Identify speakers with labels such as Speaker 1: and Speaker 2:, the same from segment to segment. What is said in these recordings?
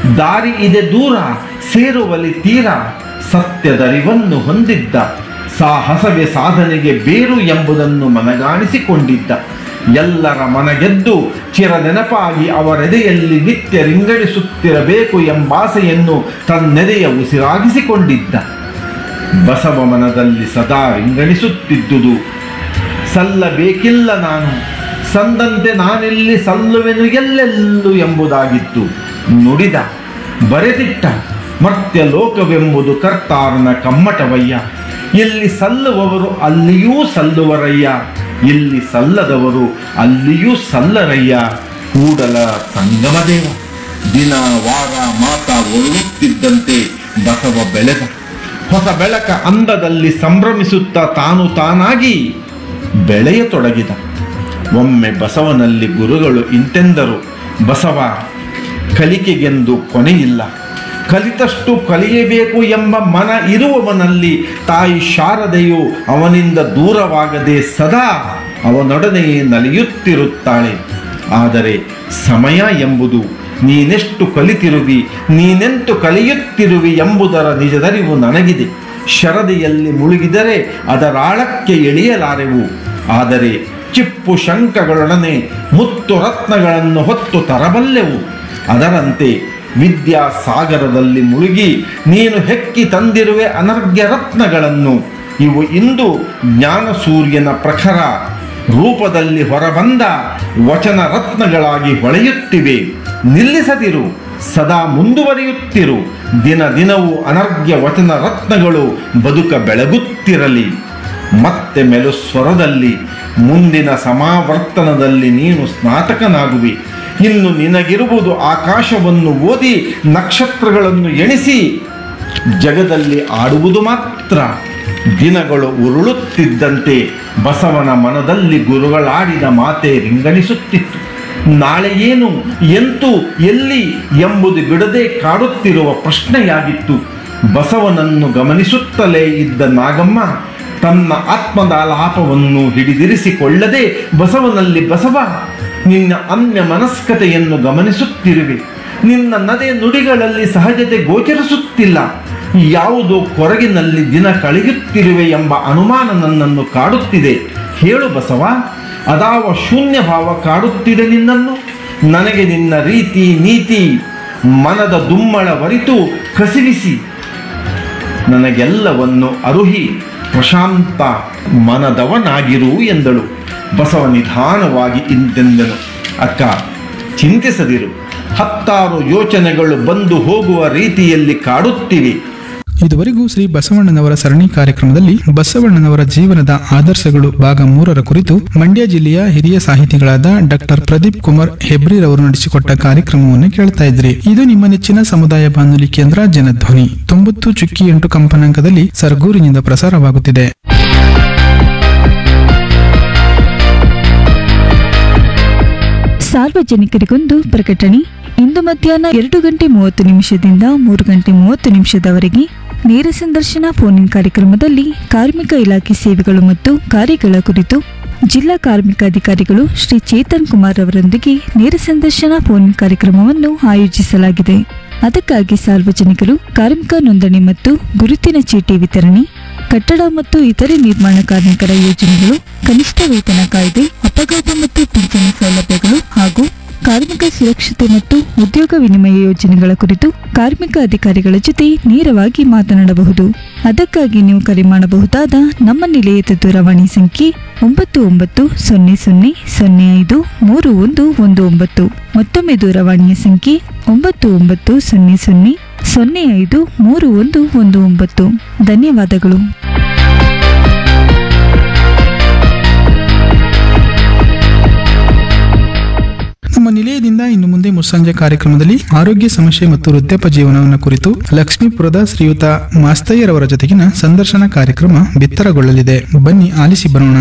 Speaker 1: ದಾರಿ ಇದೆ ದೂರ ಸೇರುವಲಿ ತೀರ ಸತ್ಯದರಿವನ್ನು ಹೊಂದಿದ್ದ ಸಾಹಸವೇ ಸಾಧನೆಗೆ ಬೇರು ಎಂಬುದನ್ನು ಮನಗಾಣಿಸಿಕೊಂಡಿದ್ದ ಎಲ್ಲರ ಮನಗೆದ್ದು ಚಿರ ನೆನಪಾಗಿ ಅವರೆದೆಯಲ್ಲಿ ನಿತ್ಯ ರಿಂಗಣಿಸುತ್ತಿರಬೇಕು ಎಂಬಾಸೆಯನ್ನು ತನ್ನೆದೆಯ ಉಸಿರಾಗಿಸಿಕೊಂಡಿದ್ದ ಬಸವ ಮನದಲ್ಲಿ ಸದಾ ರಿಂಗಣಿಸುತ್ತಿದ್ದುದು ಸಲ್ಲಬೇಕಿಲ್ಲ ನಾನು ಸಂದಂತೆ ನಾನೆಲ್ಲಿ ಸಲ್ಲುವೆನು ಎಲ್ಲೆಲ್ಲು ಎಂಬುದಾಗಿತ್ತು ನುಡಿದ ಬರೆದಿಟ್ಟ ಮರ್ತ್ಯ ಲೋಕವೆಂಬುದು ಕರ್ತಾರನ ಕಮ್ಮಟವಯ್ಯ ಇಲ್ಲಿ ಸಲ್ಲುವವರು ಅಲ್ಲಿಯೂ ಸಲ್ಲುವರಯ್ಯ ಇಲ್ಲಿ ಸಲ್ಲದವರು ಅಲ್ಲಿಯೂ ಸಲ್ಲರಯ್ಯ ಕೂಡಲ ಸಂಗಮದೇವ ದಿನ ವಾರ ಮಾತ ಒಳ್ಳುತ್ತಿದ್ದಂತೆ ಬಸವ ಬೆಳೆದ ಹೊಸ ಬೆಳಕ ಅಂದದಲ್ಲಿ ಸಂಭ್ರಮಿಸುತ್ತಾ ತಾನು ತಾನಾಗಿ ಬೆಳೆಯತೊಡಗಿದ ಒಮ್ಮೆ ಬಸವನಲ್ಲಿ ಗುರುಗಳು ಇಂತೆಂದರು ಬಸವ ಕಲಿಕೆಗೆಂದು ಕೊನೆಯಿಲ್ಲ ಕಲಿತಷ್ಟು ಕಲಿಯಬೇಕು ಎಂಬ ಮನ ಇರುವವನಲ್ಲಿ ತಾಯಿ ಶಾರದೆಯು ಅವನಿಂದ ದೂರವಾಗದೆ ಸದಾ ಅವನೊಡನೆಯೇ ನಲಿಯುತ್ತಿರುತ್ತಾಳೆ ಆದರೆ ಸಮಯ ಎಂಬುದು ನೀನೆಷ್ಟು ಕಲಿತಿರುವಿ ನೀನೆಂತು ಕಲಿಯುತ್ತಿರುವಿ ಎಂಬುದರ ನಿಜದರಿವು ನನಗಿದೆ ಶರದಿಯಲ್ಲಿ ಮುಳುಗಿದರೆ ಅದರಾಳಕ್ಕೆ ಇಳಿಯಲಾರೆವು ಆದರೆ ಚಿಪ್ಪು ಶಂಕಗಳೊಡನೆ ಮುತ್ತು ರತ್ನಗಳನ್ನು ಹೊತ್ತು ತರಬಲ್ಲೆವು ಅದರಂತೆ ವಿದ್ಯಾ ಸಾಗರದಲ್ಲಿ ಮುಳುಗಿ ನೀನು ಹೆಕ್ಕಿ ತಂದಿರುವೆ ಅನರ್ಘ್ಯ ರತ್ನಗಳನ್ನು ಇವು ಇಂದು ಜ್ಞಾನ ಸೂರ್ಯನ ಪ್ರಖರ ರೂಪದಲ್ಲಿ ಹೊರಬಂದ ವಚನ ರತ್ನಗಳಾಗಿ ಹೊಳೆಯುತ್ತಿವೆ ನಿಲ್ಲಿಸದಿರು ಸದಾ ಮುಂದುವರಿಯುತ್ತಿರು ದಿನ ದಿನವೂ ಅನರ್ಘ್ಯ ವಚನ ರತ್ನಗಳು ಬದುಕ ಬೆಳಗುತ್ತಿರಲಿ ಮತ್ತೆ ಮೆಲು ಸ್ವರದಲ್ಲಿ ಮುಂದಿನ ಸಮಾವರ್ತನದಲ್ಲಿ ನೀನು ಸ್ನಾತಕನಾಗುವಿ ಇನ್ನು ನಿನಗಿರುವುದು ಆಕಾಶವನ್ನು ಓದಿ ನಕ್ಷತ್ರಗಳನ್ನು ಎಣಿಸಿ ಜಗದಲ್ಲಿ ಆಡುವುದು ಮಾತ್ರ ದಿನಗಳು ಉರುಳುತ್ತಿದ್ದಂತೆ ಬಸವನ ಮನದಲ್ಲಿ ಗುರುಗಳಾಡಿದ ಮಾತೆ ರಿಂಗಣಿಸುತ್ತಿತ್ತು ನಾಳೆ ಏನು ಎಂತು ಎಲ್ಲಿ ಎಂಬುದು ಬಿಡದೆ ಕಾಡುತ್ತಿರುವ ಪ್ರಶ್ನೆಯಾಗಿತ್ತು ಬಸವನನ್ನು ಗಮನಿಸುತ್ತಲೇ ಇದ್ದ ನಾಗಮ್ಮ ತನ್ನ ಆತ್ಮದ ಲಾಪವನ್ನು ಹಿಡಿದಿರಿಸಿಕೊಳ್ಳದೆ ಬಸವನಲ್ಲಿ ಬಸವ ನಿನ್ನ ಅನ್ಯ ಮನಸ್ಕತೆಯನ್ನು ಗಮನಿಸುತ್ತಿರುವೆ ನಿನ್ನ ನದೆ ನುಡಿಗಳಲ್ಲಿ ಸಹಜತೆ ಗೋಚರಿಸುತ್ತಿಲ್ಲ ಯಾವುದೋ ಕೊರಗಿನಲ್ಲಿ ದಿನ ಕಳೆಯುತ್ತಿರುವೆ ಎಂಬ ಅನುಮಾನ ನನ್ನನ್ನು ಕಾಡುತ್ತಿದೆ ಹೇಳು ಬಸವ ಅದಾವ ಶೂನ್ಯ ಭಾವ ಕಾಡುತ್ತಿದೆ ನಿನ್ನನ್ನು ನನಗೆ ನಿನ್ನ ರೀತಿ ನೀತಿ ಮನದ ದುಮ್ಮಳ ವರಿತು ಕಸಿವಿಸಿ ನನಗೆಲ್ಲವನ್ನು ಅರುಹಿ ಪ್ರಶಾಂತ ಮನದವನಾಗಿರು ಎಂದಳು ಬಸವ ನಿಧಾನವಾಗಿ ಇಂತೆಂದನು ಅಕ್ಕ ಚಿಂತಿಸದಿರು ಹತ್ತಾರು ಯೋಚನೆಗಳು ಬಂದು ಹೋಗುವ ರೀತಿಯಲ್ಲಿ ಕಾಡುತ್ತಿವೆ
Speaker 2: ಇದುವರೆಗೂ ಶ್ರೀ ಬಸವಣ್ಣನವರ ಸರಣಿ ಕಾರ್ಯಕ್ರಮದಲ್ಲಿ ಬಸವಣ್ಣನವರ ಜೀವನದ ಆದರ್ಶಗಳು ಭಾಗ ಮೂರರ ಕುರಿತು ಮಂಡ್ಯ ಜಿಲ್ಲೆಯ ಹಿರಿಯ ಸಾಹಿತಿಗಳಾದ ಡಾಕ್ಟರ್ ಪ್ರದೀಪ್ ಕುಮಾರ್ ಹೆಬ್ರಿರವರು ನಡೆಸಿಕೊಟ್ಟ ಕಾರ್ಯಕ್ರಮವನ್ನು ಕೇಳ್ತಾ ಇದ್ರಿ ಇದು ನಿಮ್ಮ ನೆಚ್ಚಿನ ಸಮುದಾಯ ಬಾನುಲಿ ಕೇಂದ್ರ ಜನಧ್ವನಿ ತೊಂಬತ್ತು ಚುಕ್ಕಿ ಎಂಟು ಕಂಪನಾಂಕದಲ್ಲಿ ಸರ್ಗೂರಿನಿಂದ ಪ್ರಸಾರವಾಗುತ್ತಿದೆ
Speaker 3: ಸಾರ್ವಜನಿಕರಿಗೊಂದು ಪ್ರಕಟಣೆ ಇಂದು ಮಧ್ಯಾಹ್ನ ಎರಡು ಗಂಟೆ ಮೂವತ್ತು ನಿಮಿಷದಿಂದ ಮೂರು ಗಂಟೆ ಮೂವತ್ತು ನಿಮಿಷದವರೆಗೆ ನೇರ ಸಂದರ್ಶನ ಫೋನ್ ಇನ್ ಕಾರ್ಯಕ್ರಮದಲ್ಲಿ ಕಾರ್ಮಿಕ ಇಲಾಖೆ ಸೇವೆಗಳು ಮತ್ತು ಕಾರ್ಯಗಳ ಕುರಿತು ಜಿಲ್ಲಾ ಕಾರ್ಮಿಕ ಅಧಿಕಾರಿಗಳು ಶ್ರೀ ಚೇತನ್ ಕುಮಾರ್ ಅವರೊಂದಿಗೆ ನೇರ ಸಂದರ್ಶನ ಫೋನ್ ಇನ್ ಕಾರ್ಯಕ್ರಮವನ್ನು ಆಯೋಜಿಸಲಾಗಿದೆ ಅದಕ್ಕಾಗಿ ಸಾರ್ವಜನಿಕರು ಕಾರ್ಮಿಕ ನೋಂದಣಿ ಮತ್ತು ಗುರುತಿನ ಚೀಟಿ ವಿತರಣೆ ಕಟ್ಟಡ ಮತ್ತು ಇತರೆ ನಿರ್ಮಾಣ ಕಾರ್ಮಿಕರ ಯೋಜನೆಗಳು ಕನಿಷ್ಠ ವೇತನ ಕಾಯ್ದೆ ಅಪಘಾತ ಮತ್ತು ಪಿಂಚಣಿ ಸೌಲಭ್ಯಗಳು ಹಾಗೂ ಕಾರ್ಮಿಕ ಸುರಕ್ಷತೆ ಮತ್ತು ಉದ್ಯೋಗ ವಿನಿಮಯ ಯೋಜನೆಗಳ ಕುರಿತು ಕಾರ್ಮಿಕ ಅಧಿಕಾರಿಗಳ ಜೊತೆ ನೇರವಾಗಿ ಮಾತನಾಡಬಹುದು ಅದಕ್ಕಾಗಿ ನೀವು ಕರೆ ಮಾಡಬಹುದಾದ ನಮ್ಮ ನಿಲಯದ ದೂರವಾಣಿ ಸಂಖ್ಯೆ ಒಂಬತ್ತು ಒಂಬತ್ತು ಸೊನ್ನೆ ಸೊನ್ನೆ ಸೊನ್ನೆ ಐದು ಮೂರು ಒಂದು ಒಂದು ಒಂಬತ್ತು ಮತ್ತೊಮ್ಮೆ ದೂರವಾಣಿಯ ಸಂಖ್ಯೆ ಒಂಬತ್ತು ಒಂಬತ್ತು ಸೊನ್ನೆ ಸೊನ್ನೆ ಸೊನ್ನೆ ಐದು ಮೂರು ಒಂದು ಒಂದು ಒಂಬತ್ತು ಧನ್ಯವಾದಗಳು
Speaker 2: ನಮ್ಮ ನಿಲಯದಿಂದ ಇನ್ನು ಮುಂದೆ ಮುಸ್ಸಂಜೆ ಕಾರ್ಯಕ್ರಮದಲ್ಲಿ ಆರೋಗ್ಯ ಸಮಸ್ಯೆ ಮತ್ತು ವೃದ್ಧಾಪ್ಯ ಜೀವನವನ್ನು ಕುರಿತು ಲಕ್ಷ್ಮೀಪುರದ ಶ್ರೀಯುತ ಮಾಸ್ತಯ್ಯರವರ ಜೊತೆಗಿನ ಸಂದರ್ಶನ ಕಾರ್ಯಕ್ರಮ ಬಿತ್ತರಗೊಳ್ಳಲಿದೆ ಬನ್ನಿ ಆಲಿಸಿ ಬರೋಣ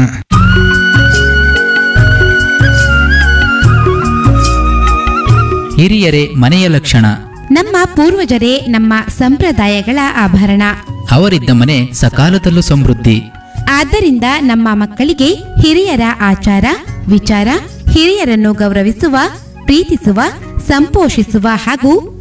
Speaker 4: ಹಿರಿಯರೇ ಮನೆಯ ಲಕ್ಷಣ
Speaker 5: ನಮ್ಮ ಪೂರ್ವಜರೇ ನಮ್ಮ ಸಂಪ್ರದಾಯಗಳ ಆಭರಣ
Speaker 4: ಅವರಿದ್ದ ಮನೆ ಸಕಾಲದಲ್ಲೂ ಸಮೃದ್ಧಿ
Speaker 5: ಆದ್ದರಿಂದ ನಮ್ಮ ಮಕ್ಕಳಿಗೆ ಹಿರಿಯರ ಆಚಾರ ವಿಚಾರ ಹಿರಿಯರನ್ನು ಗೌರವಿಸುವ ಪ್ರೀತಿಸುವ ಸಂಪೋಷಿಸುವ ಹಾಗೂ